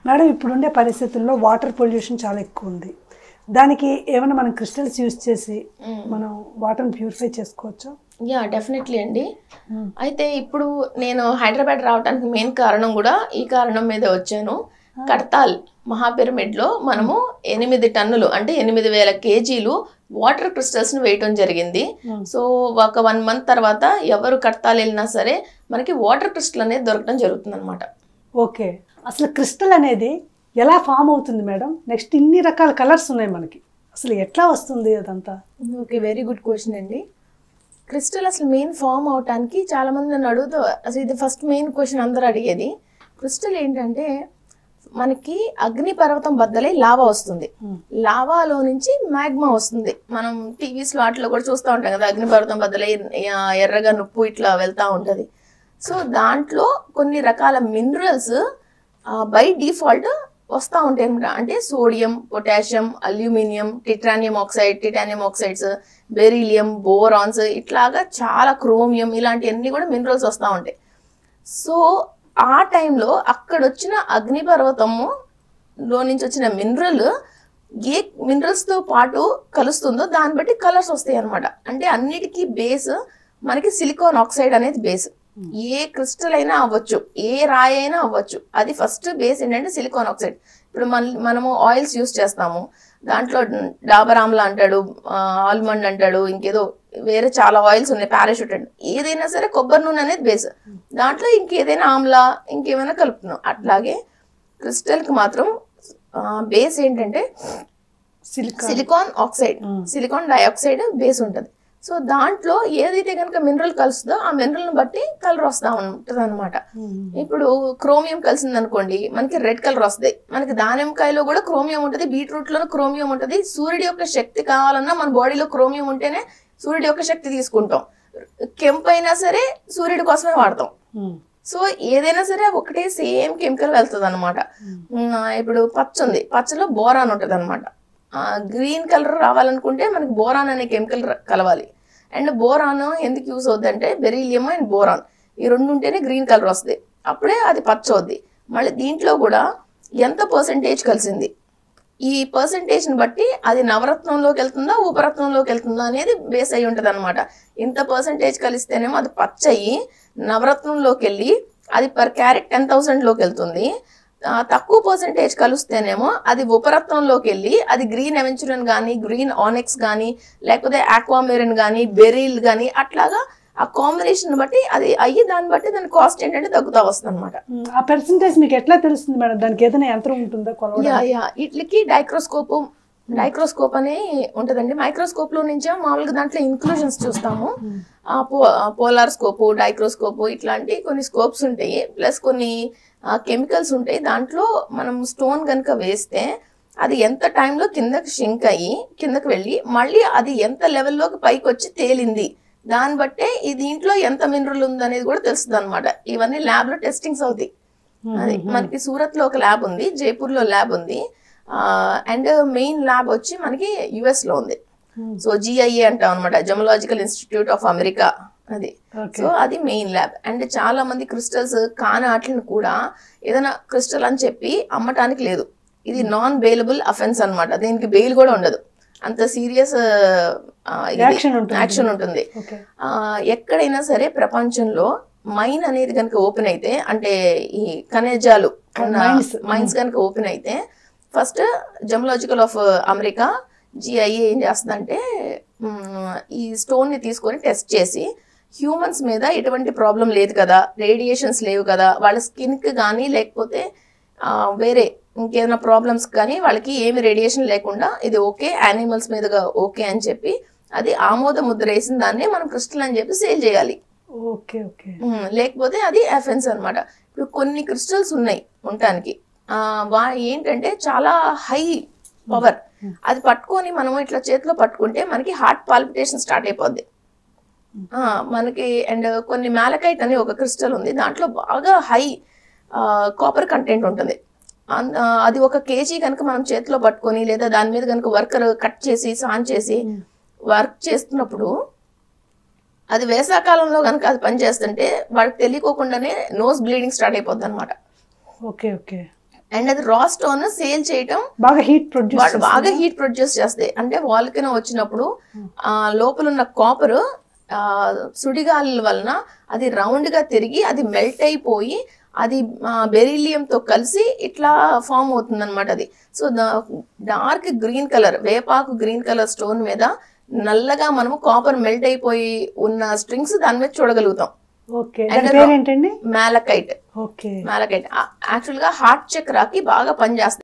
Madam ఇప్పుడుండే పరిస్థితుల్లో water pollution చాలా ఎక్కువ ఉంది దానికి ఏమైనా మనం క్రిస్టల్స్ యూజ్ చేసి మనం వాటర్ని ప్యూరిఫై చేసుకోవచ్చా యా డెఫినెట్లీ అండి అయితే ఇప్పుడు నేను హైదరాబాద్ రావడానికి మెయిన్ కారణం కూడా ఈ కారణం మీద వచ్చాను కడతాల్ మహాపిరమిడ్ లో మనము ఎనిమిది టన్నులు అంటే ఎనిమిది వేల కేజీలు వాటర్ క్రిస్టల్స్ ని వేయటం జరిగింది సో ఒక వన్ మంత్ తర్వాత ఎవరు కడతాల్ వెళ్ళినా సరే మనకి వాటర్ క్రిస్టల్ అనేది దొరకడం జరుగుతుంది అనమాట ఓకే అసలు క్రిస్టల్ అనేది ఎలా ఫామ్ అవుతుంది మేడం నెక్స్ట్ ఇన్ని రకాల కలర్స్ ఉన్నాయి మనకి అసలు ఎట్లా వస్తుంది అదంతా ఓకే వెరీ గుడ్ క్వశ్చన్ అండి క్రిస్టల్ అసలు మెయిన్ ఫామ్ అవటానికి చాలా మంది నన్ను అడుగుతూ అసలు ఇది ఫస్ట్ మెయిన్ క్వశ్చన్ అందరూ అడిగేది క్రిస్టల్ ఏంటంటే మనకి అగ్ని పర్వతం బద్దలై లావా వస్తుంది లావాలో నుంచి మ్యాగ్మా వస్తుంది మనం టీవీస్ వాటిలో కూడా చూస్తూ ఉంటాం కదా అగ్ని పర్వతం బద్దలై ఆ, ఎర్రగా నుప్పు ఇట్లా వెళ్తూ ఉంటుంది సో దాంట్లో కొన్ని రకాల మినరల్స్ బై డిఫాల్ట్ వస్తూ ఉంటాయి అనమాట అంటే sodium potassium aluminium titanium oxide titanium oxides beryllium borons ఇట్లాగా చాలా క్రోమియం ఇలాంటివన్నీ కూడా మినరల్స్ వస్తూ ఉంటాయి సో ఆ టైంలో అక్కడ వచ్చిన అగ్నిపర్వతము లో నుంచి వచ్చిన మినరల్ ఏ మినరల్స్ తో పాటు కలుస్తుందో దాన్ని బట్టి కలర్స్ వస్తాయి అన్నమాట అంటే అన్నిటికీ బేస్ మనకి సిలికాన్ ఆక్సైడ్ అనేది బేస్ ఏ క్రిస్టల్ అయినా అవ్వచ్చు ఏ రాయి అయినా అవ్వచ్చు అది ఫస్ట్ బేస్ ఏంటంటే సిలికాన్ ఆక్సైడ్ ఇప్పుడు మన మనము ఆయిల్స్ యూస్ చేస్తాము దాంట్లో డాబర్ ఆమ్లా అంటాడు ఆల్మండ్ అంటాడు ఇంకేదో వేరే చాలా ఆయిల్స్ ఉన్నాయి పారాషూట్ అండ్ ఏదైనా సరే కొబ్బరి నూనె అనేది బేస్ దాంట్లో ఇంకేదైనా ఆమ్లా ఇంకేమైనా కలుపుతున్నాం అట్లాగే క్రిస్టల్ కి మాత్రం బేస్ ఏంటంటే silica silicon oxide silicon dioxide base ఉంటుంది సో దాంట్లో ఏదైతే కనుక మినరల్ కలుస్తుందో ఆ మినరల్ ని బట్టి కలర్ వస్తూ ఉంటుంది అనమాట ఇప్పుడు క్రోమియం కలిసింది అనుకోండి మనకి రెడ్ కలర్ వస్తుంది మనకి దానిమ్మకాయలో కూడా క్రోమియం ఉంటుంది బీట్రూట్ లో క్రోమియం ఉంటుంది సూర్యుడి యొక్క శక్తి కావాలన్నా మన బాడీలో క్రోమియం ఉంటేనే సూర్యుడి యొక్క శక్తి తీసుకుంటాం కెంపు అయినా సరే సూర్యుడి కోసమే వాడతాం సో ఏదైనా సరే ఒకటే సేమ్ కెమికల్ వెళ్తుంది అనమాట ఇప్పుడు పచ్చ ఉంది పచ్చలో బోరాన్ ఉంటుంది అనమాట గ్రీన్ కలర్ రావాలనుకుంటే మనకి బోరాన్ అనే కెమికల్ కలవాలి అండ్ బోరాన్ ఎందుకు యూస్ అవుద్ది అంటే బెరీలియం అండ్ బోరాన్ ఈ రెండు ఉంటేనే గ్రీన్ కలర్ వస్తుంది అప్పుడే అది పచ్చ అవుద్ది మళ్ళీ దీంట్లో కూడా ఎంత పర్సంటేజ్ కలిసింది ఈ పర్సంటేజ్ని బట్టి అది నవరత్నంలోకి వెళ్తుందా ఉపరత్నంలోకి వెళ్తుందా అనేది బేస్ అయి ఉంటుంది అనమాట ఇంత పర్సంటేజ్ కలిస్తేనేమో అది పచ్చ అయ్యి నవరత్నంలోకి వెళ్ళి అది పర్ క్యారెట్ టెన్ థౌసండ్లోకి వెళ్తుంది ఆ, తక్కువ పర్సంటేజ్ కలిస్తేనేమో అది ఉపరత్నంలోకి వెళ్ళి అది గ్రీన్ ఎవెంచురన్ కానీ గ్రీన్ ఆనెక్స్ కానీ లేకపోతే ఆక్వామెరిన్ కానీ బెరీల్ కానీ అట్లాగా ఆ కాంబినేషన్ బట్టి అది అయ్యి దాన్ని బట్టి దాని కాస్ట్ ఏంటంటే తగ్గుతా వస్తుంది అనమాట ఆ పర్సంటేజ్ మీకు ఎట్లా తెలుస్తుంది మేడం దానికి ఏదైనా యంత్రం ఉంటుందా కొలవడం యా యా వీటికి డైక్రోస్కోప్ డైక్రోస్కోప్ అని ఉంటుందండి మైక్రోస్కోప్ లో నుంచే మామూలుగా దాంట్లో ఇన్క్లూజన్స్ చూస్తాము ఆ పో పోలార్ స్కోప్ డైక్రోస్కోప్ ఇట్లాంటి కొన్ని స్కోప్స్ ఉంటాయి ప్లస్ కొన్ని కెమికల్స్ ఉంటాయి దాంట్లో మనం స్టోన్ కనుక వేస్తే అది ఎంత టైంలో కిందకి షింక్ అయ్యి కిందకి వెళ్ళి మళ్ళీ అది ఎంత లెవెల్లోకి పైకి వచ్చి తేలింది దాన్ని బట్టే ఈ దీంట్లో ఎంత మినరల్ ఉంది అనేది కూడా తెలుస్తుంది అనమాట ఇవన్నీ ల్యాబ్ లో టెస్టింగ్స్ అవుతాయి అది మనకి సూరత్ లో ఒక ల్యాబ్ ఉంది జైపూర్ లో ల్యాబ్ ఉంది అండ్ మెయిన్ ల్యాబ్ వచ్చి మనకి యుఎస్ లో ఉంది సో జిఐఏ అంటాం అనమాట జమలాజికల్ ఇన్స్టిట్యూట్ ఆఫ్ అమెరికా అది ఓకే సో అది మెయిన్ ల్యాబ్ అండ్ చాలా మంది క్రిస్టల్స్ కాని వాటిని కూడా ఏదైనా క్రిస్టల్ అని చెప్పి అమ్మటానికి లేదు ఇది నాన్ బెయిలబుల్ అఫెన్స్ అన్నమాట దీనికి బెయిల్ కూడా ఉండదు అంత సీరియస్ Action ఉంటుంది. యాక్షన్ ఉంటుంది ఓకే ఆ, ఎక్కడైనా సరే ప్రపంచంలో మైన్ అనేది కనుక ఓపెన్ అయితే అంటే ఈ ఖనిజాలు Mines. మైన్స్ కనుక ఓపెన్ అయితే first gemological of America GIA ఏం చేస్తుందంటే మ్, ఈ స్టోన్ ని తీసుకొని టెస్ట్ చేసి హ్యూమన్స్ మీద ఎటువంటి ప్రాబ్లం లేదు కదా రేడియేషన్స్ లేవు కదా వాళ్ళ స్కిన్ కి కానీ లేకపోతే ఆ, వేరే ఇంకేమైనా ప్రాబ్లమ్స్ కానీ వాళ్ళకి ఏమి రేడియేషన్ లేకుండా ఇది ఓకే యానిమల్స్ మీదుగా ఓకే అని చెప్పి అది ఆమోద ముద్ర వేసిన దాన్ని మనం క్రిస్టల్ అని చెప్పి సేల్ చేయాలి ఓకే ఓకే ఉమ్, లేకపోతే అది ఎఫెన్స్ అన్నమాట ఇప్పుడు కొన్ని క్రిస్టల్స్ ఉన్నాయి ఉండటానికి ఆ, వా ఏంటంటే చాలా హై పవర్ అది పట్టుకొని మనం ఇట్లా చేతిలో పట్టుకుంటే మనకి హార్ట్ పాల్పిటేషన్ స్టార్ట్ అయిపోద్ది ఆ, మనకి అండ్ కొన్ని మ్యాలకైట్ అని ఒక క్రిస్టల్ ఉంది దాంట్లో బాగా హై కాపర్ కంటెంట్ ఉంటుంది అన్- ఆ, అది ఒక కేజీ కనుక మనం చేతిలో పట్టుకొని లేదా దాని మీద కనుక వర్కర్ కట్ చేసి సాన్ చేసి వర్క్ చేస్తున్నప్పుడు అది వేసవకాలంలో కనుక అది పని చేస్తుంటే వాడికి తెలియకోకుండానే నోస్ బ్లీడింగ్ స్టార్ట్ అయిపోద్ది అనమాట ఓకే ఓకే అండ్ అది రా స్టోన్ సేల్ చేయటం బాగా హీట్ ప్రొడ్యూస్ వాళ్ళు బాగా హీట్ ప్రొడ్యూస్ చేస్తాయి అంటే వాల్కనో వచ్చినప్పుడు ఆ లోపల ఉన్న కాపర్ సుడిగాలుల వలన అది రౌండ్ గా తిరిగి అది మెల్ట్ అయిపోయి అది బెరీలియం తో కలిసి ఇట్లా ఫామ్ అవుతుంది అనమాట అది సో డార్క్ గ్రీన్ కలర్ వేపాకు గ్రీన్ కలర్ స్టోన్ మీద నల్లగా మనము కాపర్ మెల్ట్ అయిపోయి ఉన్న స్ట్రింగ్స్ దాని మీద చూడగలుగుతాం ఓకే And దాని పేరేంటండి మ్యాలకైట్ ఓకే మ్యాలకైట్ యాక్చువల్ గా హార్ట్ చక్రాకి బాగా పనిచేస్తుంది